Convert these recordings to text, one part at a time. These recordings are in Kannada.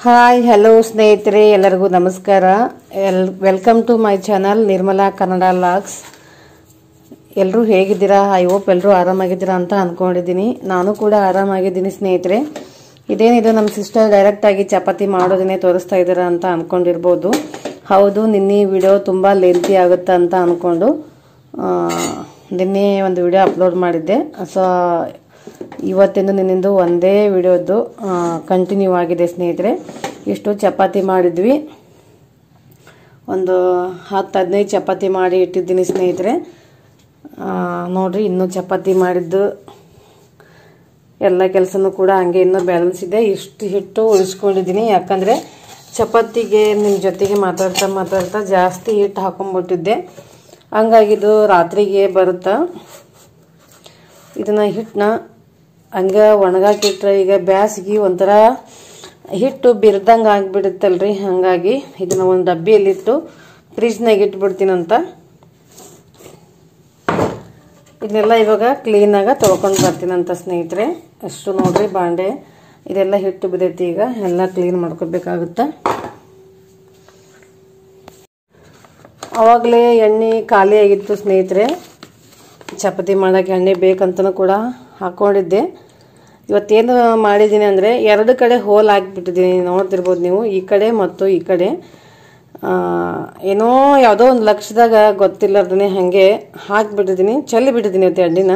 ಹಾಯ್ ಹಲೋ ಸ್ನೇಹಿತರೆ ಎಲ್ಲರಿಗೂ ನಮಸ್ಕಾರ ಎಲ್ welcome to my channel Nirmala Kannada vlogs ಎಲ್ಲರೂ ಹೇಗಿದ್ದೀರಾ ಐ ಹೋಪ್ ಎಲ್ಲರೂ ಆರಾಮಾಗಿದ್ದೀರಾ ಅಂತ ಅಂದ್ಕೊಂಡಿದ್ದೀನಿ ನಾನು ಕೂಡ ಆರಾಮಾಗಿದ್ದೀನಿ ಸ್ನೇಹಿತರೆ ಇದೇನಿದು ನಮ್ಮ ಸಿಸ್ಟರ್ ಡೈರೆಕ್ಟಾಗಿ ಚಪಾತಿ ಮಾಡೋದನ್ನೇ ತೋರಿಸ್ತಾ ಇದ್ದೀರಾ ಅಂತ ಅಂದ್ಕೊಂಡಿರ್ಬೋದು ಹೌದು ನಿನ್ನೆ ವಿಡಿಯೋ ತುಂಬ ಲೆಂತಿ ಆಗುತ್ತೆ ಅಂತ ಅಂದ್ಕೊಂಡು ಆ, ನಿನ್ನೆ ಒಂದು ವಿಡಿಯೋ ಅಪ್ಲೋಡ್ ಮಾಡಿದ್ದೆ ಸೊ ಇವತ್ತಿಂದು ನಿನ್ನಿಂದು ಒಂದೇ ವಿಡಿಯೋದು ಕಂಟಿನ್ಯೂ ಆಗಿದೆ ಸ್ನೇಹಿತರೆ ಇಷ್ಟು ಚಪಾತಿ ಮಾಡಿದ್ವಿ ಒಂದು ಹತ್ತು ಹದಿನೈದು ಚಪಾತಿ ಮಾಡಿ ಇಟ್ಟಿದ್ದೀನಿ ಸ್ನೇಹಿತರೆ ಆ, ನೋಡ್ರಿ ಇನ್ನೂ ಚಪಾತಿ ಮಾಡಿದ್ದು ಎಲ್ಲ ಕೆಲಸನೂ ಕೂಡ ಹಂಗೆ ಇನ್ನೂ ಬ್ಯಾಲೆನ್ಸ್ ಇದೆ ಇಷ್ಟು ಹಿಟ್ಟು ಉಳಿಸ್ಕೊಂಡಿದ್ದೀನಿ ಯಾಕಂದರೆ ಚಪಾತಿಗೆ ನಿಮ್ಮ ಜೊತೆಗೆ ಮಾತಾಡ್ತಾ ಮಾತಾಡ್ತಾ ಜಾಸ್ತಿ ಹಿಟ್ಟು ಹಾಕೊಂಡ್ಬಿಟ್ಟಿದ್ದೆ ಹಂಗಾಗಿದ್ದು ರಾತ್ರಿಗೆ ಬರುತ್ತಾ ಇದನ್ನ ಹಿಟ್ಟನ್ನ ಹಂಗೆ ಒಣಗಾಕಿಟ್ರೆ ಈಗ ಬ್ಯಾಸಿಗೆ ಒಂಥರ ಹಿಟ್ಟು ಬಿರ್ದಂಗೆ ಆಗಿಬಿಡುತ್ತಲ್ರಿ ಹಾಗಾಗಿ ಇದನ್ನ ಒಂದು ಡಬ್ಬಿಯಲ್ಲಿಟ್ಟು ಫ್ರಿಜ್ನಾಗ ಇಟ್ಬಿಡ್ತೀನಂತ ಇದನ್ನೆಲ್ಲ ಇವಾಗ ಕ್ಲೀನಾಗ ತೊಳ್ಕೊಂಡು ಬರ್ತೀನಂತ ಸ್ನೇಹಿತರೆ ಅಷ್ಟು ನೋಡ್ರಿ ಬಾಂಡೆ ಇದೆಲ್ಲ ಹಿಟ್ಟು ಬಿದ್ದೈತಿ ಈಗ ಎಲ್ಲ ಕ್ಲೀನ್ ಮಾಡ್ಕೋಬೇಕಾಗುತ್ತೆ ಅವಾಗಲೇ ಎಣ್ಣೆ ಖಾಲಿ ಆಗಿತ್ತು ಸ್ನೇಹಿತರೆ ಚಪಾತಿ ಮಾಡೋಕ್ಕೆ ಎಣ್ಣೆ ಬೇಕಂತನೂ ಕೂಡ ಹಾಕ್ಕೊಂಡಿದ್ದೆ ಇವತ್ತೇನು ಮಾಡಿದ್ದೀನಿ ಅಂದರೆ ಎರಡು ಕಡೆ ಹೋಲ್ ಹಾಕ್ಬಿಟ್ಟಿದ್ದೀನಿ ನೋಡ್ತಿರ್ಬೋದು ನೀವು ಈ ಕಡೆ ಮತ್ತು ಈ ಕಡೆ ಆ, ಏನೋ ಯಾವುದೋ ಒಂದು ಲಕ್ಷದಾಗ ಗೊತ್ತಿಲ್ಲಾರ್ದೇ ಹಾಗೆ ಹಾಕಿಬಿಟ್ಟಿದ್ದೀನಿ ಚೆಲ್ಲಿ ಬಿಟ್ಟಿದ್ದೀನಿ ಇವತ್ತು ಎಣ್ಣೆನ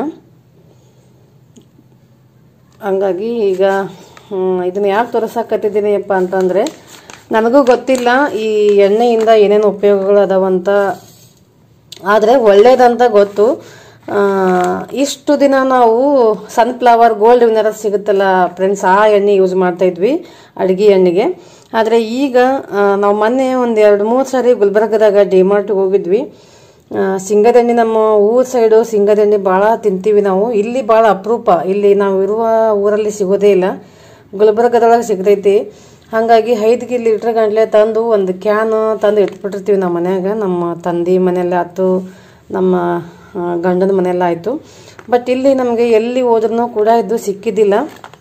ಹಂಗಾಗಿ ಈಗ ಹ್ಮ್, ಇದನ್ನ ಯಾಕೆ ತೋರಿಸಾಕತ್ತಿದ್ದೀನಿ ಅಪ್ಪ ಅಂತಂದರೆ ನನಗೂ ಗೊತ್ತಿಲ್ಲ ಈ ಎಣ್ಣೆಯಿಂದ ಏನೇನು ಉಪಯೋಗಗಳು ಅದಾವಂತ ಆದರೆ ಒಳ್ಳೇದಂತ ಗೊತ್ತು ಆ, ಇಷ್ಟು ದಿನ ನಾವು ಸನ್ಫ್ಲವರ್ ಗೋಲ್ಡ್ ವಿನ್ನರ್ ಸಿಗುತ್ತಲ್ಲ ಫ್ರೆಂಡ್ಸ್ ಆ ಎಣ್ಣೆ ಯೂಸ್ ಮಾಡ್ತಾ ಇದ್ವಿ ಅಡುಗೆ ಎಣ್ಣೆಗೆ ಆದರೆ ಈಗ ಆ, ನಾವು ಮೊನ್ನೆ ಒಂದು ಎರಡು ಮೂರು ಸಾರಿ ಗುಲ್ಬರ್ಗದಾಗ ಡಿಮಾರ್ಟ್ಗೆ ಹೋಗಿದ್ವಿ ಆ, ಸಿಂಗದ ಎಣ್ಣೆ ನಮ್ಮ ಊರ ಸೈಡು ಸಿಂಗದ ಎಣ್ಣೆ ಭಾಳ ತಿಂತೀವಿ ನಾವು ಇಲ್ಲಿ ಭಾಳ ಅಪರೂಪ ಇಲ್ಲಿ ನಾವು ಇರುವ ಊರಲ್ಲಿ ಸಿಗೋದೇ ಇಲ್ಲ ಗುಲ್ಬರ್ಗದೊಳಗೆ ಸಿಗ್ತೈತಿ ಹಾಗಾಗಿ ಐದು ಕೆ ಲೀಟ್ರ್ ಗಂಟ್ಲೆ ತಂದು ಒಂದು ಕ್ಯಾನ್ ತಂದು ಇಟ್ಬಿಟ್ಟಿರ್ತೀವಿ ನಮ್ಮ ಮನ್ಯಾಗ ನಮ್ಮ ತಂದೆ ಮನೆಯಲ್ಲ ಆಯ್ತು ನಮ್ಮ ಆ, ಗಂಡನ ಮನೆಯಲ್ಲ ಆಯಿತು ಬಟ್ ಇಲ್ಲಿ ನಮಗೆ ಎಲ್ಲಿ ಹೋದ್ರೂ ಕೂಡ ಇದು ಸಿಕ್ಕಿದ್ದಿಲ್ಲ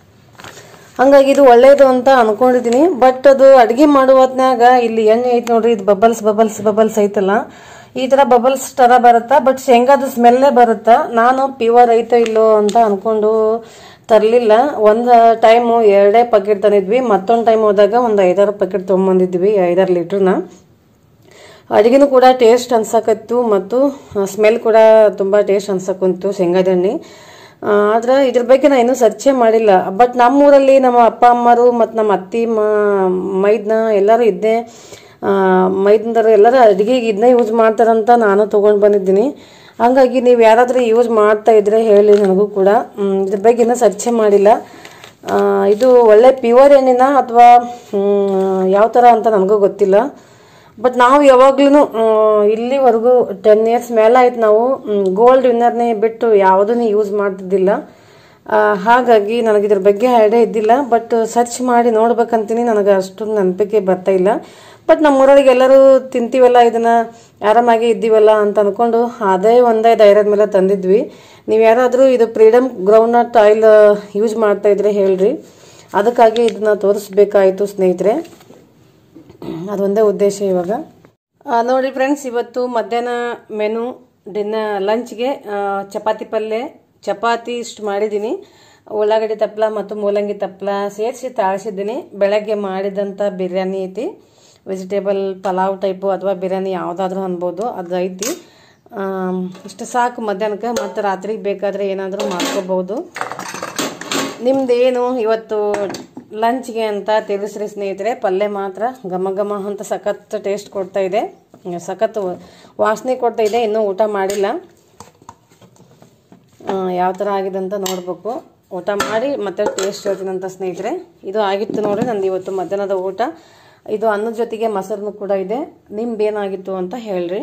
ಹಂಗಾಗಿ ಇದು ಒಳ್ಳೇದು ಅಂತ ಅನ್ಕೊಂಡಿದ್ದೀನಿ ಬಟ್ ಅದು ಅಡುಗೆ ಮಾಡುವ ಹೊತ್ನ್ಯಾಗ ಇಲ್ಲಿ ಎಣ್ಣೆ ಐತೆ ನೋಡ್ರಿ ಇದು ಬಬಲ್ಸ್ ಬಬಲ್ಸ್ ಬಬಲ್ಸ್ ಐತಲ್ಲ ಈ ಥರ ಬಬಲ್ಸ್ ಥರ ಬರುತ್ತಾ ಬಟ್ ಶೇಂಗಾದ ಸ್ಮೆಲ್ಲೇ ಬರುತ್ತಾ ನಾನು ಪ್ಯೂರ್ ಐತೋ ಇಲ್ಲೋ ಅಂತ ಅನ್ಕೊಂಡು ತರಲಿಲ್ಲ ಒಂದು ಟೈಮು ಎರಡೇ ಪ್ಯಾಕೆಟ್ ತಂದಿದ್ವಿ ಮತ್ತೊಂದು ಟೈಮ್ ಹೋದಾಗ ಒಂದು ಐದಾರು ಪ್ಯಾಕೆಟ್ ತೊಗೊಂಬಂದಿದ್ವಿ ಐದಾರು ಲೀಟ್ರನ್ನ ಅಡುಗೆನೂ ಕೂಡ ಟೇಸ್ಟ್ ಅನ್ಸಕತ್ತು ಮತ್ತು ಸ್ಮೆಲ್ ಕೂಡ ತುಂಬ ಟೇಸ್ಟ್ ಅನ್ಸಕ್ಕಂತು ಶೇಂಗಾದ ಎಣ್ಣೆ ಆ, ಆದ್ರೆ ಇದ್ರ ಬಗ್ಗೆ ನಾನು ಇನ್ನೂ ಸರ್ಚೆ ಮಾಡಿಲ್ಲ ಬಟ್ ನಮ್ಮೂರಲ್ಲಿ ನಮ್ಮ ಅಪ್ಪ ಅಮ್ಮರು ಮತ್ತು ನಮ್ಮ ಅತ್ತಿ ಮ ಮೈದ್ನ ಎಲ್ಲರೂ ಇದ್ದೇ ಮೈದ್ನರು ಎಲ್ಲರೂ ಅಡುಗೆಗೆ ಇದನ್ನೇ ಯೂಸ್ ಮಾಡ್ತಾರಂತ ನಾನು ತೊಗೊಂಡು ಬಂದಿದ್ದೀನಿ ಹಂಗಾಗಿ ನೀವು ಯಾರಾದರೂ ಯೂಸ್ ಮಾಡ್ತಾ ಇದ್ರೆ ಹೇಳಿ ನನಗೂ ಕೂಡ ಮ್, ಇದ್ರ ಬಗ್ಗೆ ಇನ್ನೂ ಸರ್ಚೆ ಮಾಡಿಲ್ಲ ಆ, ಇದು ಒಳ್ಳೆ ಪ್ಯೂರ್ ಎಣ್ಣೆನ ಅಥವಾ ಯಾವ ಥರ ಅಂತ ನನಗೂ ಗೊತ್ತಿಲ್ಲ ಬಟ್ ನಾವು ಯಾವಾಗ್ಲೂ ಇಲ್ಲಿವರೆಗೂ ಟೆನ್ ಇಯರ್ಸ್ ಮೇಲೆ ಆಯ್ತು ನಾವು ಗೋಲ್ಡ್ ವಿನ್ನರ್ನೇ ಬಿಟ್ಟು ಯಾವುದನ್ನು ಯೂಸ್ ಮಾಡ್ತಿದ್ದಿಲ್ಲ ಆ, ಹಾಗಾಗಿ ನನಗೆ ಇದ್ರ ಬಗ್ಗೆ ಐಡಿಯಾ ಇದ್ದಿಲ್ಲ ಬಟ್ ಸರ್ಚ್ ಮಾಡಿ ನೋಡ್ಬೇಕಂತೀನಿ ನನಗೆ ಅಷ್ಟೊಂದು ನೆನಪಿಗೆ ಬರ್ತಾ ಇಲ್ಲ ಬಟ್ ನಮ್ಮೂರೊಳಗೆ ಎಲ್ಲರೂ ತಿಂತೀವಲ್ಲ ಇದನ್ನ ಆರಾಮಾಗಿ ಇದ್ದೀವಲ್ಲ ಅಂತ ಅನ್ಕೊಂಡು ಅದೇ ಒಂದೇ ಧೈರ್ಯದ ಮೇಲೆ ತಂದಿದ್ವಿ ನೀವು ಯಾರಾದರೂ ಇದು ಫ್ರೀಡಮ್ ಗ್ರೌಂಡ್ನಟ್ ಆಯಿಲ್ ಯೂಸ್ ಮಾಡ್ತಾ ಇದ್ರೆ ಹೇಳ್ರಿ ಅದಕ್ಕಾಗಿ ಇದನ್ನ ತೋರಿಸ್ಬೇಕಾಯಿತು ಸ್ನೇಹಿತರೆ ಅದೊಂದೇ ಉದ್ದೇಶ ಇವಾಗ ಆ, ನೋಡಿ ಫ್ರೆಂಡ್ಸ್ ಇವತ್ತು ಮಧ್ಯಾಹ್ನ ಮೆನು ಡಿನ್ನ ಲಂಚ್ಗೆ ಚಪಾತಿ ಪಲ್ಯ ಚಪಾತಿ ಇಷ್ಟು ಮಾಡಿದ್ದೀನಿ ಉಳ್ಳಾಗಡ್ಡಿ ತಪ್ಪಲ ಮತ್ತು ಮೂಲಂಗಿ ತಪ್ಪಲ ಸೇರಿಸಿ ತಾಳಿಸಿದ್ದೀನಿ ಬೆಳಗ್ಗೆ ಮಾಡಿದಂಥ ಬಿರಿಯಾನಿ ಐತಿ ವೆಜಿಟೇಬಲ್ ಪಲಾವ್ ಟೈಪು ಅಥವಾ ಬಿರಿಯಾನಿ ಯಾವುದಾದ್ರೂ ಅನ್ಬೋದು ಅದು ಐತಿ ಆಮ್, ಇಷ್ಟು ಸಾಕು ಮಧ್ಯಾಹ್ನಕ್ಕೆ ಮತ್ತು ರಾತ್ರಿಗೆ ಬೇಕಾದರೆ ಏನಾದರೂ ಮಾಡ್ಕೋಬೋದು ನಿಮ್ದೇನು ಇವತ್ತು ಲಂಚ್ಗೆ ಅಂತ ತಿಳಿಸ್ರಿ ಸ್ನೇಹಿತರೆ ಪಲ್ಯ ಮಾತ್ರ ಘಮ ಘಮ ಅಂತ ಸಖತ್ ಟೇಸ್ಟ್ ಕೊಡ್ತಾ ಇದೆ ಸಖತ್ ವಾಸನೆ ಕೊಡ್ತಾ ಇದೆ ಇನ್ನೂ ಊಟ ಮಾಡಿಲ್ಲ ಯಾವ ಥರ ಆಗಿದೆ ಅಂತ ನೋಡಬೇಕು ಊಟ ಮಾಡಿ ಮತ್ತೆ ಟೇಸ್ಟ್ ಹೇಳ್ತೀನಂತ ಸ್ನೇಹಿತರೆ ಇದು ಆಗಿತ್ತು ನೋಡ್ರಿ ನಂದು ಇವತ್ತು ಮಧ್ಯಾಹ್ನದ ಊಟ ಇದು ಅನ್ನದ ಜೊತೆಗೆ ಮೊಸರನ್ನು ಕೂಡ ಇದೆ ನಿಮ್ದೇನಾಗಿತ್ತು ಅಂತ ಹೇಳ್ರಿ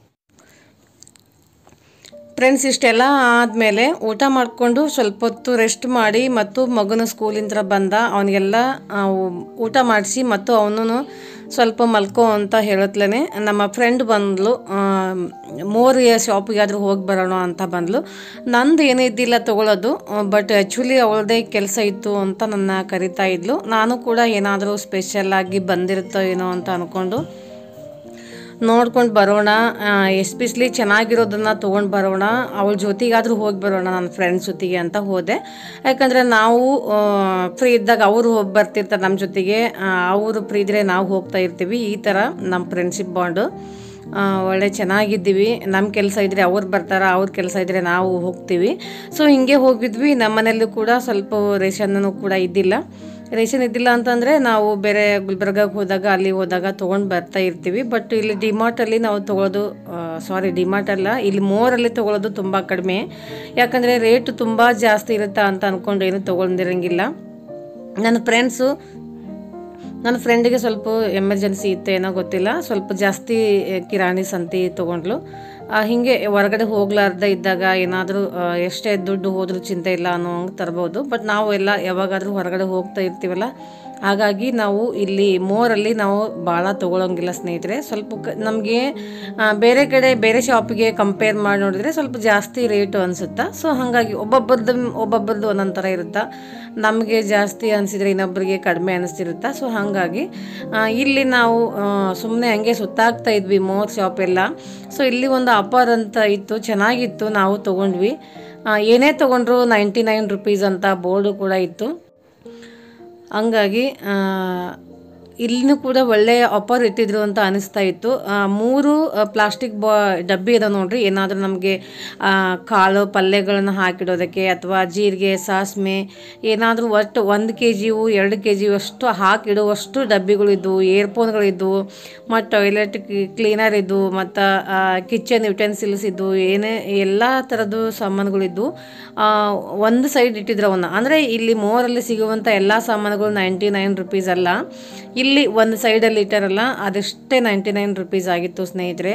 ಫ್ರೆಂಡ್ಸ್ ಇಷ್ಟೆಲ್ಲ ಆದಮೇಲೆ ಊಟ ಮಾಡಿಕೊಂಡು ಸ್ವಲ್ಪ ಹೊತ್ತು ರೆಸ್ಟ್ ಮಾಡಿ ಮತ್ತು ಮಗನ ಸ್ಕೂಲಿಂದ ಬಂದ ಅವನಿಗೆಲ್ಲ ಊಟ ಮಾಡಿಸಿ ಮತ್ತು ಅವನು ಸ್ವಲ್ಪ ಮಲ್ಕೋ ಅಂತ ಹೇಳತ್ಲೇ ನಮ್ಮ ಫ್ರೆಂಡ್ ಬಂದ್ಲು ಮೋರ್ ಶಾಪಿಗಾದ್ರೂ ಹೋಗಿ ಬರೋಣ ಅಂತ ಬಂದ್ಲು ನಂದು ಏನೂ ಇದ್ದಿಲ್ಲ ತೊಗೊಳೋದು ಬಟ್ ಆ್ಯಕ್ಚುಲಿ ಅವಳದೇ ಕೆಲಸ ಇತ್ತು ಅಂತ ನನ್ನ ಕರಿತಾ ಇದ್ಲು ನಾನು ಕೂಡ ಏನಾದರೂ ಸ್ಪೆಷಲ್ ಆಗಿ ಬಂದಿರುತ್ತೋ ಏನೋ ಅಂತ ಅಂದ್ಕೊಂಡು ನೋಡ್ಕೊಂಡು ಬರೋಣ ಎಸ್ಪೆಷಲಿ ಚೆನ್ನಾಗಿರೋದನ್ನ ತೊಗೊಂಡು ಬರೋಣ ಅವಳ ಜೊತೆಗಾದರೂ ಹೋಗಿ ಬರೋಣ ನನ್ನ ಫ್ರೆಂಡ್ಸ್ ಜೊತೆಗೆ ಅಂತ ಹೋದೆ ಯಾಕಂದರೆ ನಾವು ಫ್ರೀ ಇದ್ದಾಗ ಅವರು ಹೋಗಿ ಬರ್ತಿರ್ತಾರೆ ನಮ್ಮ ಜೊತೆಗೆ ಅವರು ಫ್ರೀ ಇದ್ದರೆ ನಾವು ಹೋಗ್ತಾ ಇರ್ತೀವಿ ಈ ಥರ ನಮ್ಮ ಫ್ರೆಂಡ್ಶಿಪ್ ಬಾಂಡು ಆ, ಒಳ್ಳೆ ಚೆನ್ನಾಗಿದ್ದೀವಿ ನಮ್ಮ ಕೆಲಸ ಇದ್ದರೆ ಅವ್ರು ಬರ್ತಾರೆ ಅವ್ರ ಕೆಲಸ ಇದ್ದರೆ ನಾವು ಹೋಗ್ತೀವಿ ಸೊ ಹಿಂಗೆ ಹೋಗಿದ್ವಿ ನಮ್ಮ ಮನೆಯಲ್ಲೂ ಕೂಡ ಸ್ವಲ್ಪ ರೇಷನ್ನು ಕೂಡ ಇದ್ದಿಲ್ಲ ರೇಷನ್ ಇದ್ದಿಲ್ಲ ಅಂತಂದರೆ ನಾವು ಬೇರೆ ಗುಲ್ಬರ್ಗಾಗೆ ಹೋದಾಗ ಅಲ್ಲಿ ಹೋದಾಗ ತೊಗೊಂಡು ಬರ್ತಾ ಇರ್ತೀವಿ ಬಟ್ ಇಲ್ಲಿ ಡಿಮಾರ್ಟಲ್ಲಿ ನಾವು ತೊಗೊಳೋದು ಸಾರಿ ಡಿಮಾರ್ಟ್ ಅಲ್ಲ ಇಲ್ಲಿ ಮೋರಲ್ಲಿ ತೊಗೊಳೋದು ತುಂಬ ಕಡಿಮೆ ಯಾಕಂದರೆ ರೇಟು ತುಂಬ ಜಾಸ್ತಿ ಇರುತ್ತಾ ಅಂತ ಅಂದ್ಕೊಂಡು ಏನು ತೊಗೊಂಡಿರಂಗಿಲ್ಲ ನನ್ನ ಫ್ರೆಂಡ್ಸು ನನ್ನ ಫ್ರೆಂಡಿಗೆ ಸ್ವಲ್ಪ ಎಮರ್ಜೆನ್ಸಿ ಇತ್ತು ಏನೋ ಗೊತ್ತಿಲ್ಲ ಸ್ವಲ್ಪ ಜಾಸ್ತಿ ಕಿರಾಣಿ ಸಂತಿ ತೊಗೊಂಡ್ಲು ಆ, ಹಿಂಗೆ ಹೊರಗಡೆ ಹೋಗ್ಲಾರ್ದ ಇದ್ದಾಗ ಏನಾದರೂ ಎಷ್ಟೇ ದುಡ್ಡು ಹೋದರೂ ಚಿಂತೆ ಇಲ್ಲ ಅನ್ನೋ ಹಂಗೆ ತರ್ಬೋದು ಬಟ್ ನಾವು ಎಲ್ಲ ಯಾವಾಗಾದರೂ ಹೊರಗಡೆ ಹೋಗ್ತಾ ಇರ್ತೀವಲ್ಲ ಹಾಗಾಗಿ ನಾವು ಇಲ್ಲಿ ಮೋರಲ್ಲಿ ನಾವು ಭಾಳ ತೊಗೊಳಂಗಿಲ್ಲ ಸ್ನೇಹಿತರೆ ಸ್ವಲ್ಪ ಕ ನಮಗೆ ಬೇರೆ ಕಡೆ ಬೇರೆ ಶಾಪಿಗೆ ಕಂಪೇರ್ ಮಾಡಿ ನೋಡಿದ್ರೆ ಸ್ವಲ್ಪ ಜಾಸ್ತಿ ರೇಟು ಅನಿಸುತ್ತಾ ಸೊ ಹಾಗಾಗಿ ಒಬ್ಬೊಬ್ಬರದ್ದು ಒಬ್ಬೊಬ್ಬರದ್ದು ಒಂದೊಂದು ಥರ ಇರುತ್ತಾ ನಮಗೆ ಜಾಸ್ತಿ ಅನಿಸಿದ್ರೆ ಇನ್ನೊಬ್ಬರಿಗೆ ಕಡಿಮೆ ಅನಿಸ್ತಿರುತ್ತಾ ಸೊ ಹಾಗಾಗಿ ಆ, ಇಲ್ಲಿ ನಾವು ಸುಮ್ಮನೆ ಹಂಗೆ ಸುತ್ತಾಗ್ತಾ ಇದ್ವಿ ಮೋರ್ ಶಾಪ್ ಎಲ್ಲ ಸೊ ಇಲ್ಲಿ ಒಂದು ಆಫರ್ ಅಂತ ಇತ್ತು ಚೆನ್ನಾಗಿತ್ತು ನಾವು ತೊಗೊಂಡ್ವಿ ಆ, ಏನೇ ತೊಗೊಂಡ್ರು ನೈಂಟಿ ನೈನ್ ರುಪೀಸ್ ಅಂತ ಬೋರ್ಡು ಕೂಡ ಇತ್ತು ಹಂಗಾಗಿ ಆ, ಇಲ್ಲಿನೂ ಕೂಡ ಒಳ್ಳೆಯ ಆಫರ್ ಇಟ್ಟಿದ್ರು ಅಂತ ಅನಿಸ್ತಾ ಇತ್ತು ಆ, ಮೂರು ಪ್ಲಾಸ್ಟಿಕ್ ಬಾ ಡಬ್ಬಿ ಇದೆ ನೋಡ್ರಿ ಏನಾದರೂ ನಮಗೆ ಕಾಳು ಪಲ್ಯಗಳನ್ನು ಹಾಕಿಡೋದಕ್ಕೆ ಅಥವಾ ಜೀರಿಗೆ ಸಾಸ್ಮೆ ಏನಾದರೂ ಒಟ್ಟು ಒಂದು ಕೆ ಜಿವು ಎರಡು ಕೆ ಜಿ ಅಷ್ಟು ಹಾಕಿಡುವಷ್ಟು ಡಬ್ಬಿಗಳಿದ್ವು ಏರ್ಫೋನ್ಗಳಿದ್ವು ಮತ್ತು ಟಾಯ್ಲೆಟ್ ಕ್ಲೀನರ್ ಇದ್ವು ಮತ್ತು ಕಿಚನ್ ಯುಟೆನ್ಸಿಲ್ಸ್ ಇದ್ವು ಏನೇ ಎಲ್ಲ ಥರದ್ದು ಸಾಮಾನುಗಳಿದ್ವು ಆ, ಒಂದು ಸೈಡ್ ಇಟ್ಟಿದ್ರು ಅವನ್ನ ಅಂದರೆ ಇಲ್ಲಿ ಮೋರಲ್ಲಿ ಸಿಗುವಂಥ ಎಲ್ಲ ಸಾಮಾನುಗಳು ನೈಂಟಿ ನೈನ್ ರುಪೀಸ್ ಅಲ್ಲ ಇಲ್ಲಿ ಒಂದು ಸೈಡಲ್ಲಿ ಇಟ್ಟಾರಲ್ಲ ಅದಷ್ಟೇ ನೈಂಟಿ ನೈನ್ ರುಪೀಸ್ ಆಗಿತ್ತು ಸ್ನೇಹಿತರೆ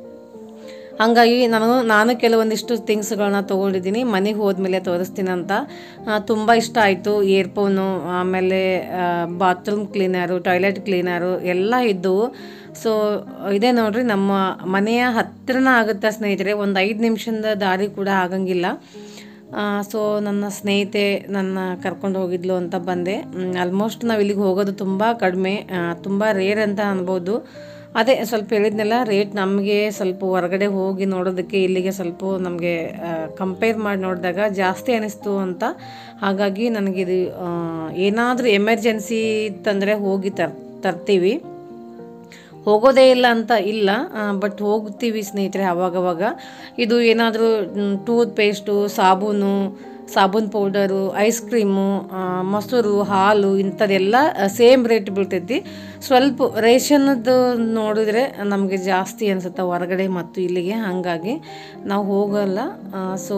ಹಾಗಾಗಿ ನಾನು ನಾನು ಕೆಲವೊಂದಿಷ್ಟು ಥಿಂಗ್ಸ್ಗಳನ್ನ ತೊಗೊಂಡಿದ್ದೀನಿ ಮನೆಗೆ ಹೋದ್ಮೇಲೆ ತೋರಿಸ್ತೀನಿ ಅಂತ ತುಂಬ ಇಷ್ಟ ಆಯಿತು ಇಯರ್ಫೋನು ಆಮೇಲೆ ಬಾತ್ರೂಮ್ ಕ್ಲೀನರು ಟಾಯ್ಲೆಟ್ ಕ್ಲೀನರು ಎಲ್ಲ ಇದ್ದವು ಸೊ ಇದೇ ನೋಡ್ರಿ ನಮ್ಮ ಮನೆಯ ಹತ್ತಿರನ ಆಗುತ್ತೆ ಸ್ನೇಹಿತರೆ ಒಂದು ಐದು ನಿಮಿಷದ ದಾರಿ ಕೂಡ ಆಗಂಗಿಲ್ಲ ಸೊ ನನ್ನ ಸ್ನೇಹಿತೆ ನನ್ನ ಕರ್ಕೊಂಡು ಹೋಗಿದ್ಲು ಅಂತ ಬಂದೆ ಆಲ್ಮೋಸ್ಟ್ ನಾವು ಇಲ್ಲಿಗೆ ಹೋಗೋದು ತುಂಬ ಕಡಿಮೆ ತುಂಬ ರೇರ್ ಅಂತ ಅನ್ಬೋದು ಅದೇ ಸ್ವಲ್ಪ ಹೇಳಿದ್ನೆಲ್ಲ ರೇಟ್ ನಮಗೆ ಸ್ವಲ್ಪ ಹೊರಗಡೆ ಹೋಗಿ ನೋಡೋದಕ್ಕೆ ಇಲ್ಲಿಗೆ ಸ್ವಲ್ಪ ನಮಗೆ ಕಂಪೇರ್ ಮಾಡಿ ನೋಡಿದಾಗ ಜಾಸ್ತಿ ಅನಿಸ್ತು ಅಂತ ಹಾಗಾಗಿ ನನಗಿದು ಏನಾದರೂ ಎಮರ್ಜೆನ್ಸಿ ಇತ್ತಂದರೆ ಹೋಗಿ ತರ್ ತರ್ತೀವಿ ಹೋಗೋದೇ ಇಲ್ಲ ಅಂತ ಇಲ್ಲ ಬಟ್ ಹೋಗ್ತೀವಿ ಸ್ನೇಹಿತರೆ ಅವಾಗವಾಗ ಇದು ಏನಾದರೂ ಟೂತ್ ಪೇಸ್ಟು ಸಾಬೂನು ಸಾಬೂನ್ ಪೌಡರು ಐಸ್ ಕ್ರೀಮು ಮೊಸರು ಹಾಲು ಇಂಥದ್ದೆಲ್ಲ ಸೇಮ್ ರೇಟ್ ಬೀಳ್ತೈತಿ ಸ್ವಲ್ಪ ರೇಷನ್ದು ನೋಡಿದ್ರೆ ನಮಗೆ ಜಾಸ್ತಿ ಅನಿಸುತ್ತೆ ಹೊರಗಡೆ ಮತ್ತು ಇಲ್ಲಿಗೆ ಹಾಗಾಗಿ ನಾವು ಹೋಗಲ್ಲ ಸೊ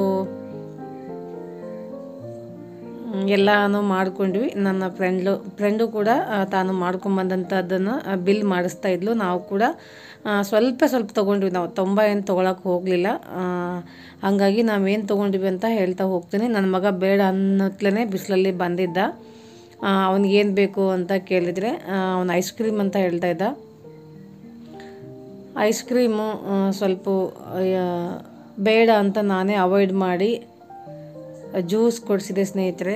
ಎಲ್ಲನೂ ಮಾಡ್ಕೊಂಡ್ವಿ ನನ್ನ ಫ್ರೆಂಡ್ಲು ಫ್ರೆಂಡು ಕೂಡ ಆ, ತಾನು ಮಾಡ್ಕೊಂಬಂದಂಥದ್ದನ್ನು ಬಿಲ್ ಮಾಡಿಸ್ತಾ ಇದ್ಲು ನಾವು ಕೂಡ ಆ, ಸ್ವಲ್ಪ ಸ್ವಲ್ಪ ತೊಗೊಂಡ್ವಿ ನಾವು ತುಂಬ ಏನು ತೊಗೊಳಕ್ಕೆ ಹೋಗಲಿಲ್ಲ ಹಾಗಾಗಿ ನಾವೇನು ತೊಗೊಂಡ್ವಿ ಅಂತ ಹೇಳ್ತಾ ಹೋಗ್ತೀನಿ ನನ್ನ ಮಗ ಬೇಡ ಅನ್ನತ್ಲೇ ಬಿಸಿಲಲ್ಲಿ ಬಂದಿದ್ದ ಅವನಿಗೇನು ಬೇಕು ಅಂತ ಕೇಳಿದರೆ ಅವನು ಐಸ್ ಕ್ರೀಮ್ ಅಂತ ಹೇಳ್ತಾ ಇದ್ದ ಐಸ್ ಕ್ರೀಮು ಆ, ಸ್ವಲ್ಪ ಆ, ಬೇಡ ಅಂತ ನಾನೇ ಅವಾಯ್ಡ್ ಮಾಡಿ ಜ್ಯೂಸ್ ಕೊಡಿಸಿದೆ ಸ್ನೇಹಿತರೆ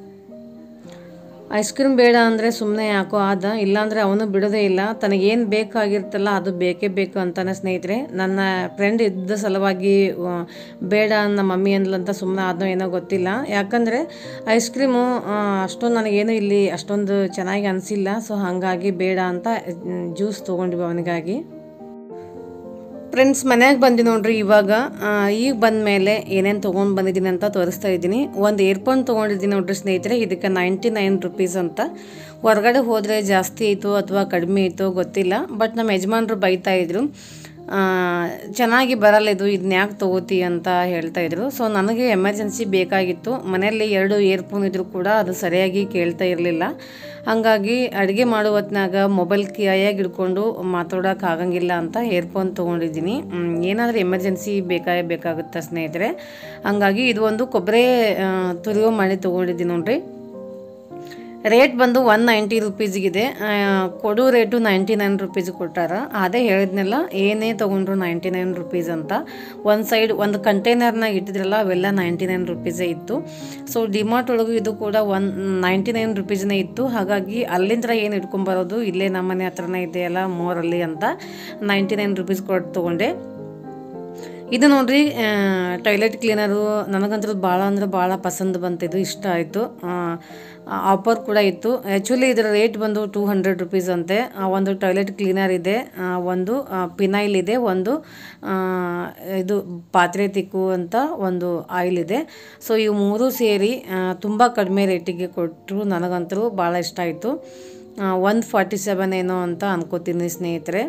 ಐಸ್ ಕ್ರೀಮ್ ಬೇಡ ಅಂದರೆ ಸುಮ್ಮನೆ ಯಾಕೋ ಆದ ಇಲ್ಲಾಂದರೆ ಅವನು ಬಿಡೋದೇ ಇಲ್ಲ ತನಗೇನು ಬೇಕಾಗಿರ್ತಲ್ಲ ಅದು ಬೇಕೇ ಬೇಕು ಅಂತಾನೆ ಸ್ನೇಹಿತರೆ ನನ್ನ ಫ್ರೆಂಡ್ ಇದ್ದ ಸಲುವಾಗಿ ಆ, ಬೇಡ ನಮ್ಮ ಮಮ್ಮಿ ಅಂದ್ಲಂತ ಸುಮ್ಮನೆ ಆದ್ನೋ ಏನೋ ಗೊತ್ತಿಲ್ಲ ಯಾಕಂದರೆ ಐಸ್ ಕ್ರೀಮು ಅಷ್ಟೊಂದು ನನಗೇನು ಇಲ್ಲಿ ಅಷ್ಟೊಂದು ಚೆನ್ನಾಗಿ ಅನಿಸಿಲ್ಲ ಸೊ ಹಾಗಾಗಿ ಬೇಡ ಅಂತ ಜ್ಯೂಸ್ ತೊಗೊಂಡ್ವಿ ಅವನಿಗಾಗಿ ಫ್ರೆಂಡ್ಸ್ ಮನ್ಯಾಗ ಬಂದಿ ನೋಡ್ರಿ ಇವಾಗ ಆ, ಈಗ ಬಂದ ಮೇಲೆ ಏನೇನು ತೊಗೊಂಡು ಬಂದಿದ್ದೀನಿ ಅಂತ ತೋರಿಸ್ತಾ ಇದ್ದೀನಿ ಒಂದು ಏರ್ಫೋನ್ ತೊಗೊಂಡಿದ್ದೀನಿ ನೋಡ್ರಿ ಸ್ನೇಹಿತರೆ ಇದಕ್ಕೆ ನೈಂಟಿ ನೈನ್ ರುಪೀಸ್ ಅಂತ ಹೊರಗಡೆ ಹೋದರೆ ಜಾಸ್ತಿ ಆಯಿತು ಅಥವಾ ಕಡಿಮೆ ಆಯಿತು ಗೊತ್ತಿಲ್ಲ ಬಟ್ ನಮ್ಮ ಯಜಮಾನ್ರು ಬೈತಾ ಇದ್ರು ಆ, ಚೆನ್ನಾಗಿ ಬರಲ್ಲ ಇದು ಇದನ್ನ ಯಾಕೆ ತೊಗೋತಿ ಅಂತ ಹೇಳ್ತಾ ಇದ್ರು ಸೊ ನನಗೆ ಎಮರ್ಜೆನ್ಸಿ ಬೇಕಾಗಿತ್ತು ಮನೆಯಲ್ಲಿ ಎರಡು ಇಯರ್ಫೋನ್ ಇದ್ರೂ ಕೂಡ ಅದು ಸರಿಯಾಗಿ ಕೇಳ್ತಾ ಇರಲಿಲ್ಲ ಹಾಗಾಗಿ ಅಡುಗೆ ಮಾಡೋ ಹೊತ್ನಾಗ ಮೊಬೈಲ್ ಕೈಯಾಗಿ ಹಿಡ್ಕೊಂಡು ಮಾತಾಡೋಕೆ ಆಗಂಗಿಲ್ಲ ಅಂತ ಇಯರ್ಫೋನ್ ತೊಗೊಂಡಿದ್ದೀನಿ ಏನಾದರೂ ಎಮರ್ಜೆನ್ಸಿ ಬೇಕಾಗೇ ಬೇಕಾಗುತ್ತೆ ಸ್ನೇಹಿತರೆ ಹಾಗಾಗಿ ಇದು ಒಂದು ಕೊಬ್ಬರಿ ತುರಿಯೋ ಮಾಡಿ ತೊಗೊಂಡಿದ್ದೀನಿ ನೋಡ್ರಿ ರೇಟ್ ಬಂದು ಒನ್ ನೈಂಟಿ ರುಪೀಸ್ಗಿದೆ ಕೊಡೋ ರೇಟು ನೈಂಟಿ ನೈನ್ ರುಪೀಸ್ ಕೊಟ್ಟಾರ ಅದೇ ಹೇಳಿದ್ನಲ್ಲ ಏನೇ ತೊಗೊಂಡ್ರು ನೈಂಟಿ ನೈನ್ ರುಪೀಸ್ ಅಂತ ಒಂದು ಸೈಡ್ ಒಂದು ಕಂಟೈನರ್ನಾಗ ಇಟ್ಟಿದ್ರಲ್ಲ ಅವೆಲ್ಲ ನೈಂಟಿ ನೈನ್ ರುಪೀಸೇ ಇತ್ತು ಸೊ ಡಿಮಾರ್ಟ್ ಒಳಗೂ ಇದು ಕೂಡ ಒನ್ ನೈಂಟಿ ನೈನ್ ರುಪೀಸ್ನೇ ಇತ್ತು ಹಾಗಾಗಿ ಅಲ್ಲಿಂದ ಏನು ಇಟ್ಕೊಂಬರೋದು ಇಲ್ಲೇ ನಮ್ಮನೆ ಹತ್ರನೇ ಇದೆಯಲ್ಲ ಮೋರಲ್ಲಿ ಅಂತ ನೈಂಟಿ ನೈನ್ ರುಪೀಸ್ ಕೊಟ್ಟು ತೊಗೊಂಡೆ ಇದು ನೋಡ್ರಿ ಟಾಯ್ಲೆಟ್ ಕ್ಲೀನರು ನನಗಂತೂ ಭಾಳ ಅಂದ್ರೆ ಭಾಳ ಪಸಂದ್ ಬಂತಿದ್ದು ಇಷ್ಟ ಆಯಿತು ಆಫರ್ ಕೂಡ ಇತ್ತು ಆ್ಯಕ್ಚುಲಿ ಇದರ ರೇಟ್ ಬಂದು ಟೂ ಹಂಡ್ರೆಡ್ ರುಪೀಸ್ ಅಂತೆ ಆ, ಒಂದು ಟಾಯ್ಲೆಟ್ ಕ್ಲೀನರ್ ಇದೆ ಆ, ಒಂದು ಪಿನೈಲ್ ಇದೆ ಒಂದು ಆ, ಇದು ಪಾತ್ರೆ ತಿಕ್ಕುವಂಥ ಒಂದು ಆಯಿಲ್ ಇದೆ ಸೊ ಇವು ಮೂರು ಸೇರಿ ತುಂಬ ಕಡಿಮೆ ರೇಟಿಗೆ ಕೊಟ್ಟರು ನನಗಂತೂ ಭಾಳ ಇಷ್ಟ ಆಯಿತು ಒನ್ ಫಾರ್ಟಿ ಸೆವೆನ್ ಏನೋ ಅಂತ ಅನ್ಕೋತೀನಿ ಸ್ನೇಹಿತರೆ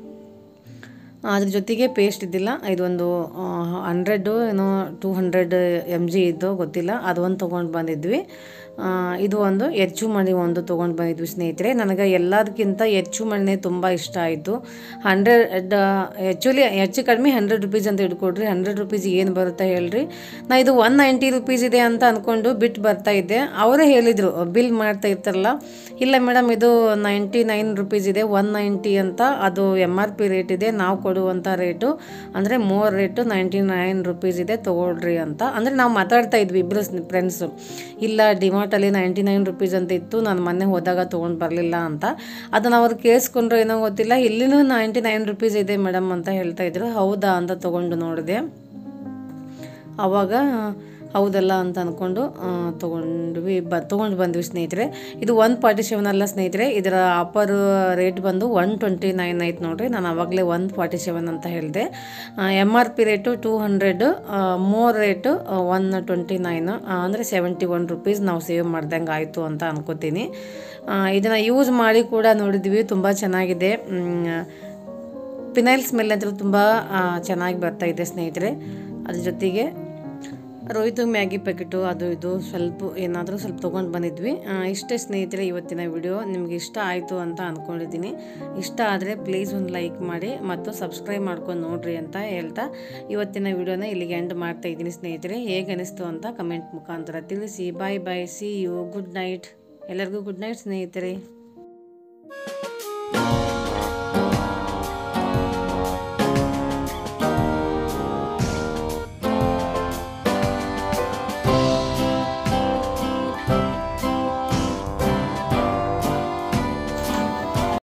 ಅದ್ರ ಜೊತೆಗೆ ಪೇಸ್ಟ್ ಇದ್ದಿಲ್ಲ ಇದೊಂದು ಹಂಡ್ರೆಡ್ಡು ಏನೋ ಟೂ ಹಂಡ್ರೆಡ್ ಎಮ್ ಜಿ ಇದ್ದು ಗೊತ್ತಿಲ್ಲ ಅದೊಂದು ತೊಗೊಂಡು ಬಂದಿದ್ವಿ ಆ, ಇದು ಒಂದು ಹೆಚ್ಚು ಮಣಿ ಒಂದು ತೊಗೊಂಡು ಬಂದಿದ್ವಿ ಸ್ನೇಹಿತರೆ ನನಗೆ ಎಲ್ಲದಕ್ಕಿಂತ ಹೆಚ್ಚು ಮಣ್ಣೆ ತುಂಬ ಇಷ್ಟ ಆಯಿತು ಹಂಡ್ರೆಡ್ ಆ್ಯಕ್ಚುಲಿ ಹೆಚ್ಚು ಕಡಿಮೆ ಹಂಡ್ರೆಡ್ ರುಪೀಸ್ ಅಂತ ಇಟ್ಕೊಡ್ರಿ ಹಂಡ್ರೆಡ್ ರುಪೀಸ್ ಏನು ಬರುತ್ತೆ ಹೇಳ್ರಿ ನಾ ಇದು ಒನ್ ನೈಂಟಿ ರುಪೀಸ್ ಇದೆ ಅಂತ ಅಂದ್ಕೊಂಡು ಬಿಟ್ಟು ಬರ್ತಾ ಇದ್ದೆ ಅವರೇ ಹೇಳಿದರು ಬಿಲ್ ಮಾಡ್ತಾ ಇರ್ತಾರಲ್ಲ ಇಲ್ಲ ಮೇಡಮ್ ಇದು ನೈಂಟಿ ನೈನ್ ರುಪೀಸ್ ಇದೆ ಒನ್ ನೈಂಟಿ ಅಂತ ಅದು ಎಮ್ ಆರ್ ಪಿ ರೇಟ್ ಇದೆ ನಾವು ಕೊಡುವಂಥ ರೇಟು ಅಂದರೆ more rate ninety nine rupees ಇದೆ ತೊಗೊಳ್ರಿ ಅಂತ ಅಂದರೆ ನಾವು ಮಾತಾಡ್ತಾ ಇದ್ವಿ ಇಬ್ಬರು ಫ್ರೆಂಡ್ಸು ಇಲ್ಲ ಡಿಮಾರ್ಟಲ್ಲಿ ನೈಂಟಿ ನೈನ್ ರುಪೀಸ್ ಅಂತ ಇತ್ತು ನಾನು ಮೊನ್ನೆ ಹೋದಾಗ ತೊಗೊಂಡು ಬರಲಿಲ್ಲ ಅಂತ ಅದನ್ನು ಅವ್ರು ಕೇಳಿಸ್ಕೊಂಡ್ರು ಏನೋ ಗೊತ್ತಿಲ್ಲ ಇಲ್ಲಿನೂ ನೈಂಟಿ ನೈನ್ ರುಪೀಸ್ ಇದೆ ಮೇಡಮ್ ಅಂತ ಹೇಳ್ತಾ ಇದ್ರು ಹೌದಾ ಅಂತ ತೊಗೊಂಡು ನೋಡಿದೆ ಆವಾಗ ಹೌದಲ್ಲ ಅಂತ ಅಂದ್ಕೊಂಡು ತೊಗೊಂಡ್ವಿ ಬ ತೊಗೊಂಡು ಬಂದ್ವಿ ಸ್ನೇಹಿತರೆ ಇದು ಒನ್ ಫಾರ್ಟಿ ಸೆವೆನ್ ಅಲ್ಲ ಸ್ನೇಹಿತರೆ ಇದರ ಆಫರ್ ರೇಟ್ ಬಂದು ಒನ್ ಟ್ವೆಂಟಿ ನೈನ್ ಆಯ್ತು ನೋಡ್ರಿ ನಾನು ಆವಾಗಲೇ ಒನ್ ಫಾರ್ಟಿ ಸೆವೆನ್ ಅಂತ ಹೇಳಿದೆ M R P rate two hundred more rate one twenty nine ಅಂದರೆ ಸೆವೆಂಟಿ ಒನ್ ರುಪೀಸ್ ನಾವು ಸೇವ್ ಮಾಡ್ದಂಗೆ ಆಯಿತು ಅಂತ ಅನ್ಕೋತೀನಿ ಇದನ್ನು ಯೂಸ್ ಮಾಡಿ ಕೂಡ ನೋಡಿದ್ವಿ ತುಂಬ ಚೆನ್ನಾಗಿದೆ ಮ್, ಪಿನೈಲ್ ಸ್ಮೆಲ್ ಅಂತೂ ತುಂಬ ಚೆನ್ನಾಗಿ ಬರ್ತಾ ಇದೆ ಸ್ನೇಹಿತರೆ ಅದ್ರ ಜೊತೆಗೆ ರೋಹಿತು ಮ್ಯಾಗಿ ಪ್ಯಾಕೆಟು ಅದು ಇದು ಸ್ವಲ್ಪ ಏನಾದರೂ ಸ್ವಲ್ಪ ತೊಗೊಂಡು ಬಂದಿದ್ವಿ ಆ, ಇಷ್ಟೇ ಸ್ನೇಹಿತರೆ ಇವತ್ತಿನ ವಿಡಿಯೋ ನಿಮ್ಗೆ ಇಷ್ಟ ಆಯಿತು ಅಂತ ಅಂದ್ಕೊಂಡಿದ್ದೀನಿ ಇಷ್ಟ ಆದರೆ ಪ್ಲೀಸ್ ಒಂದು ಲೈಕ್ ಮಾಡಿ ಮತ್ತು ಸಬ್ಸ್ಕ್ರೈಬ್ ಮಾಡ್ಕೊಂಡು ನೋಡ್ರಿ ಅಂತ ಹೇಳ್ತಾ ಇವತ್ತಿನ ವಿಡಿಯೋನ ಇಲ್ಲಿಗೆ ಎಂಡ್ ಮಾಡ್ತಾ ಇದ್ದೀನಿ ಸ್ನೇಹಿತರೆ ಹೇಗೆ ಅನಿಸ್ತು ಅಂತ ಕಮೆಂಟ್ ಮುಖಾಂತರ ತಿಳಿಸಿ bye bye see you good night ಎಲ್ಲರಿಗೂ ಗುಡ್ ನೈಟ್ ಸ್ನೇಹಿತರೆ